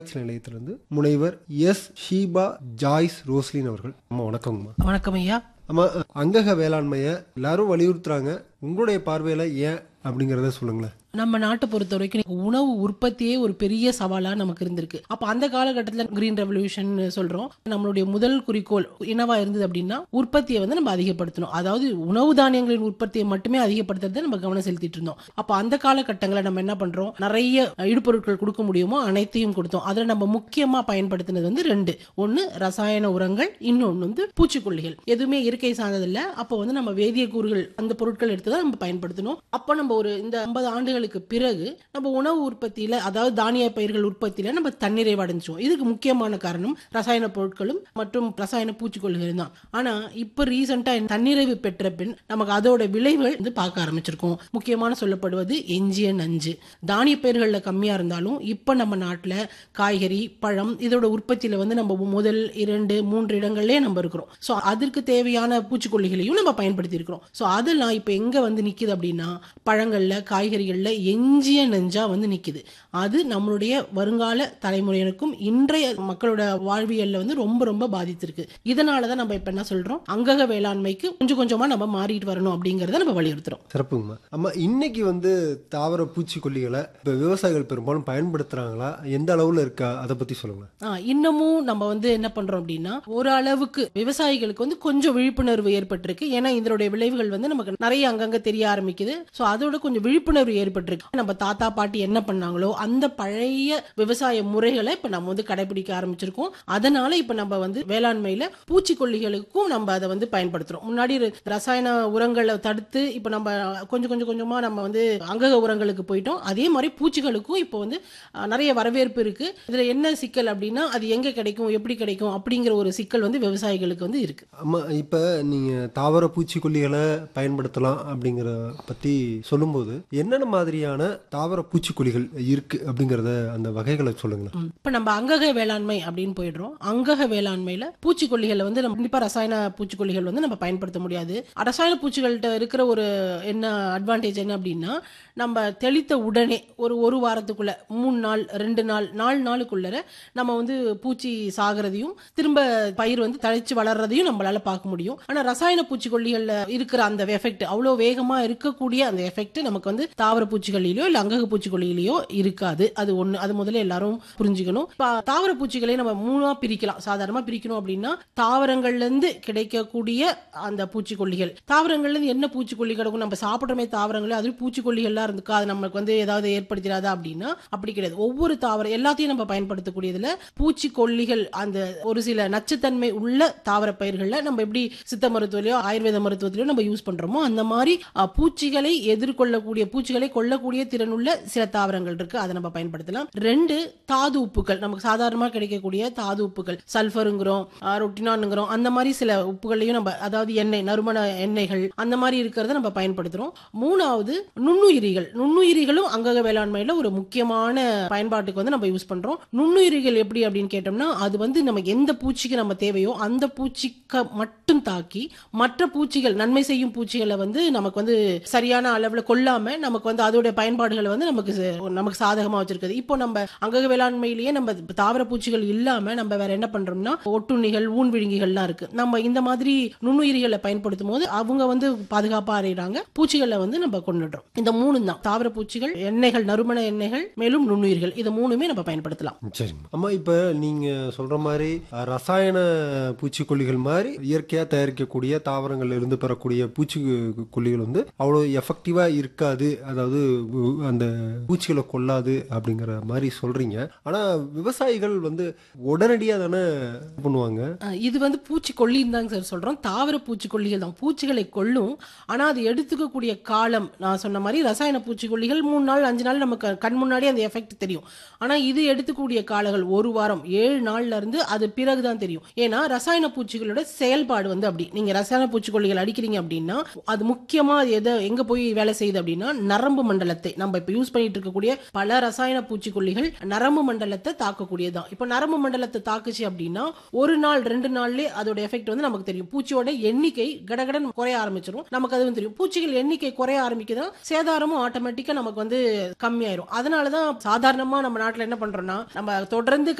ஆராய்ச்சி நிலையத்திலிருந்து முனைவர் எஸ் ஷீபா ஜாய்ஸ் ரோஸ்லின் அவர்கள் அம்மா வணக்கங்கம்மா வணக்கம் ஐயா அம்மா அங்கக வேளாண்மையை எல்லாரும் வலியுறுத்துறாங்க உங்களுடைய பார்வையில ஏன் அப்படிங்கறத சொல்லுங்களேன் நம்ம நாட்டை பொறுத்த வரைக்கும் உணவு உற்பத்தியே ஒரு பெரிய சவாலா நமக்கு இருந்திருக்கு அப்ப அந்த காலகட்டத்தில் கிரீன் ரெவல்யூஷன் சொல்றோம் நம்மளுடைய முதல் குறிக்கோள் என்னவா இருந்தது அப்படின்னா உற்பத்தியை வந்து நம்ம அதிகப்படுத்தணும் அதாவது உணவு தானியங்களின் உற்பத்தியை மட்டுமே அதிகப்படுத்துறதை நம்ம கவனம் செலுத்திட்டு இருந்தோம் அப்ப அந்த காலகட்டங்களில் நம்ம என்ன பண்றோம் நிறைய இடுபொருட்கள் கொடுக்க முடியுமோ அனைத்தையும் கொடுத்தோம் அதுல நம்ம முக்கியமா பயன்படுத்தினது வந்து ரெண்டு ஒன்னு ரசாயன உரங்கள் இன்னொன்னு வந்து பூச்சிக்கொல்லிகள் எதுவுமே இயற்கை சார்ந்தது இல்ல அப்போ வந்து நம்ம வேதிய கூறுகள் அந்த பொருட்கள் எடுத்து தான் நம்ம பயன்படுத்தணும் அப்போ நம்ம ஒரு இந்த ஐம்பது ஆண்டுகளுக்கு பிறகு நம்ம உணவு உற்பத்தியில அதாவது தானிய பயிர்கள் உற்பத்தியில நம்ம தன்னிறைவு அடைஞ்சோம் இதுக்கு முக்கியமான காரணம் ரசாயன பொருட்களும் மற்றும் ரசாயன பூச்சிக்கொல்லிகள் தான் ஆனா இப்ப ரீசெண்டா தன்னிறைவு பெற்ற பின் நமக்கு அதோட விளைவுகள் வந்து பார்க்க ஆரம்பிச்சிருக்கோம் முக்கியமான சொல்லப்படுவது எஞ்சிய நஞ்சு தானிய பயிர்கள்ல கம்மியா இருந்தாலும் இப்ப நம்ம நாட்டுல காய்கறி பழம் இதோட உற்பத்தியில வந்து நம்ம முதல் இரண்டு மூன்று இடங்கள்லயே நம்ம இருக்கிறோம் சோ அதற்கு தேவையான பூச்சிக்கொல்லிகளையும் நம்ம பயன்படுத்தி இருக்கிறோம் சோ அதெல்லாம் இப்ப எங்க வந்து நிக்குது அப்படின்னா பழங்கள்ல காய்கறிகள்ல எஞ்சிய நெஞ்சா வந்து நிக்குது அது நம்மளுடைய வருங்கால தலைமுறையினருக்கும் இன்றைய மக்களோட வாழ்வியல்ல வந்து ரொம்ப ரொம்ப பாதித்திருக்கு இதனாலதான் நம்ம இப்ப என்ன சொல்றோம் அங்கக வேளாண்மைக்கு கொஞ்சம் கொஞ்சமா நம்ம மாறிட்டு வரணும் அப்படிங்கறத நம்ம வலியுறுத்துறோம் சிறப்புங்கம்மா அம்மா இன்னைக்கு வந்து தாவர பூச்சிக்கொல்லிகளை இப்ப விவசாயிகள் பெரும்பாலும் பயன்படுத்துறாங்களா எந்த அளவுல இருக்கா அதை பத்தி சொல்லுங்களேன் ஆ, இன்னமும் நம்ம வந்து என்ன பண்றோம் அப்படின்னா ஒரு அளவுக்கு விவசாயிகளுக்கு வந்து கொஞ்சம் விழிப்புணர்வு ஏற்பட்டிருக்கு ஏன்னா இதனுடைய விளைவுகள் வந்து நமக்கு நிறைய அங்கங்க தெரிய ஆரம்பிக்குது சோ அதோட கொஞ்சம் விழிப்புணர்வு ஏற்பட்டிருக்கு நம்ம தாத்தா பாட்டி என்ன பண்ணாங்களோ அந்த பழைய விவசாய முறைகளை இப்ப நம்ம வந்து கடைபிடிக்க ஆரம்பிச்சிருக்கோம் அதனால இப்ப நம்ம வந்து வேளாண்மையில பூச்சிக்கொல்லிகளுக்கும் நம்ம அதை வந்து பயன்படுத்துறோம் முன்னாடி ர- ரசாயன உரங்களை தடுத்து இப்ப நம்ம கொஞ்சம் கொஞ்சம் கொஞ்சமா நம்ம வந்து அங்கக உரங்களுக்கு போயிட்டோம் அதே மாதிரி பூச்சிகளுக்கும் இப்போ வந்து அஹ், நிறைய வரவேற்பு இருக்கு இதுல என்ன சிக்கல் அப்படின்னா அது எங்க கிடைக்கும் எப்படி கிடைக்கும் அப்படிங்கிற ஒரு சிக்கல் வந்து விவசாயிகளுக்கு வந்து இருக்கு அம்மா இப்ப நீங்க தாவர பூச்சிக்கொல்லிகளை பயன்படுத்தலாம் அப்படிங்கிற பத்தி சொல்லும்போது என்னென்ன மாதிரியான தாவர பூச்சிக்கொல்லிகள் இருக்கு அப்படிங்கறத அந்த வகைகளை சொல்லுங்களேன் ம். இப்ப நம்ம அங்கக வேளாண்மை அப்படின்னு போயிடுறோம் அங்கக வேளாண்மையில பூச்சிக்கொல்லிகளை வந்து நம்ம கண்டிப்பா ரசாயன பூச்சிக்கொல்லிகள் வந்து நம்ம பயன்படுத்த முடியாது ரசாயன பூச்சிகள்கிட்ட இருக்கிற ஒரு என்ன அட்வான்டேஜ் என்ன அப்படின்னா நம்ம தெளித்த உடனே ஒரு ஒரு வாரத்துக்குள்ள மூணு நாள் ரெண்டு நாள் நாலு நாளுக்குள்ளர நம்ம வந்து பூச்சி சாகிறதையும் திரும்ப பயிர் வந்து தழைச்சு வளர்றதையும் நம்மளால பார்க்க முடியும் ஆனா ரசாயன பூச்சிக்கொல்லிகள்ல இருக்கிற அந்த எஃபெக்ட் அவ்வளோ வேகமா இருக்கக்கூடிய அந்த எஃபெக்ட் நமக்கு வந்து தாவர பூச்சிகளிலேயோ இல்ல அங்கக பூச்சிக்கொல்லியிலேயோ இருக்காது அது ஒண்ணு அது முதல்ல எல்லாரும் புரிஞ்சுக்கணும் இப்ப தாவர பூச்சிகளை நம்ம மூணா பிரிக்கலாம் சாதாரணமா பிரிக்கணும் அப்படின்னா தாவரங்கள்ல இருந்து கிடைக்கக்கூடிய அந்த பூச்சிக்கொல்லிகள் தாவரங்கள்ல இருந்து என்ன பூச்சிக்கொல்லி கிடைக்கும் நம்ம சாப்பிடுறமே தாவரங்களே அது பூச்சிக்கொல்லிகள்லாம் இருந்துக்கா அது நமக்கு வந்து ஏதாவது ஏற்படுத்திடாதா அப்படின்னா அப்படி கிடையாது ஒவ்வொரு தாவரம் எல்லாத்தையும் நம்ம பயன்படுத்தக்கூடியதுல பூச்சிக்கொல்லிகள் அந்த ஒரு சில நச்சுத்தன்மை உள்ள தாவர பயிர்கள்ல நம்ம எப்படி சித்த மருத்துவத்திலயோ ஆயுர்வேத மருத்துவத்திலயோ நம்ம யூஸ் பண்றோமோ அந்த மாதிரி அஹ், பூச்சிகளை எதிர்கொள்ளக்கூடிய பூச்சிகளை கொல்லக்கூடிய திறனுள்ள சில தாவரங்கள் இருக்கு அதை நம்ம பயன்படுத்தலாம் ரெண்டு தாது உப்புகள் நமக்கு சாதாரணமா கிடைக்கக்கூடிய தாது உப்புகள் சல்ஃபருங்கிறோம் ரொட்டினானுங்கிறோம் அந்த மாதிரி சில உப்புகளையும் நம்ம அதாவது எண்ணெய் நறுமண எண்ணெய்கள் அந்த மாதிரி இருக்கிறத நம்ம பயன்படுத்துறோம் மூணாவது நுண்ணுயிரிகள் நுண்ணுயிரிகளும் அங்கக வேளாண்மையில ஒரு முக்கியமான பயன்பாட்டுக்கு வந்து நம்ம யூஸ் பண்றோம் நுண்ணுயிரிகள் எப்படி அப்படின்னு கேட்டோம்னா அது வந்து நமக்கு எந்த பூச்சிக்கு நம்ம தேவையோ அந்த பூச்சிக்க மட்டும் தாக்கி மற்ற பூச்சிகள் நன்மை செய்யும் பூச்சிகளை வந்து நமக்கு வந்து சரியான அளவுல கொல்லாம நமக்கு வந்து அதோட பயன்பாடுகளை வந்து நமக்கு ச- நமக்கு சாதகமா வச்சிருக்குது இப்போ நம்ம அங்கக வேளாண்மையிலேயே நம்ம தாவர பூச்சிகள் இல்லாம நம்ம வேற என்ன பண்றோம்னா ஒட்டுண்ணிகள் ஊன் விழுங்கிகள்லாம் இருக்கு நம்ம இந்த மாதிரி நுண்ணுயிரிகளை பயன்படுத்தும் போது அவங்க வந்து பாதுகாப்பா அறையிறாங்க பூச்சிகளை வந்து நம்ம கொண்டுடுறோம் இந்த மூணு தான் தாவர பூச்சிகள் எண்ணெய்கள் நறுமண எண்ணெய்கள் மேலும் நுண்ணுயிர்கள் இது மூணுமே நம்ம பயன்படுத்தலாம் சரிங்க அம்மா இப்ப நீங்க சொல்ற மாதிரி அஹ், ரசாயன பூச்சிக்கொல்லிகள் மாதிரி இயற்கையா தயாரிக்கக்கூடிய தாவரங்கள்ல இருந்து பெறக்கூடிய பூச்சிக்கொல்லிகள் வந்து அவ்வளவு எஃபெக்டிவா இருக்காது அதாவது உ- அந்த பூச்சிகளை கொல்லாது அப்படிங்கிற மாதிரி சொல்றீங்க ஆனா விவசாயிகள் வந்து உடனடியா தானே பண்ணுவாங்க அஹ் இது வந்து பூச்சிக்கொல்லின்னு தாங்க சார் சொல்றோம் தாவர பூச்சிக்கொல்லிகள் தான் பூச்சிகளை கொல்லும் ஆனா அது எடுத்துக்கக்கூடிய காலம் நான் சொன்ன மாதிரி ரசாயன பூச்சிக்கொல்லிகள் மூணு நாள் அஞ்சு நாள் நமக்கு கண் முன்னாடி அந்த எஃபெக்ட் தெரியும் ஆனா இது எடுத்துக்கூடிய காலங்கள் ஒரு வாரம் ஏழு நாள்ல இருந்து அது பிறகுதான் தெரியும் ஏன்னா ரசாயன பூச்சிகளோட செயல்பாடு வந்து அப்படி நீங்க ரசாயன பூச்சிக்கொல்லிகள் அடிக்கிறீங்க அப்படின்னா அது முக்கியமா அது எதை எங்க போய் வேலை செய்யுது அப்படின்னா நரம்பு மண்டலத்தை நம்ம இப்ப யூஸ் பண்ணிட்டு இருக்கக்கூடிய பல ரசாயன பூச்சிக்கொல்லிகள் நரம்பு மண்டலத்தை தாக்கக்கூடியதுதான் இப்போ நரம்பு மண்டலத்தை தாக்குச்சு அப்படின்னா ஒரு நாள் ரெண்டு நாள்லயே அதோட எஃபெக்ட் வந்து நமக்கு தெரியும் பூச்சியோட எண்ணிக்கை கடகடன் குறைய ஆரம்பிச்சிடும் நமக்கு அது வந்து தெரியும் பூச்சிகள் எண்ணிக்கை குறைய ஆரம்பிக்குதுன்னா சேதாரமும் ஆட்டோமேட்டிக்கா நமக்கு வந்து கம்மியாயிரும் அதனாலதான் சாதாரணமா நம்ம நாட்டுல என்ன பண்றோம்னா நம்ம தொடர்ந்து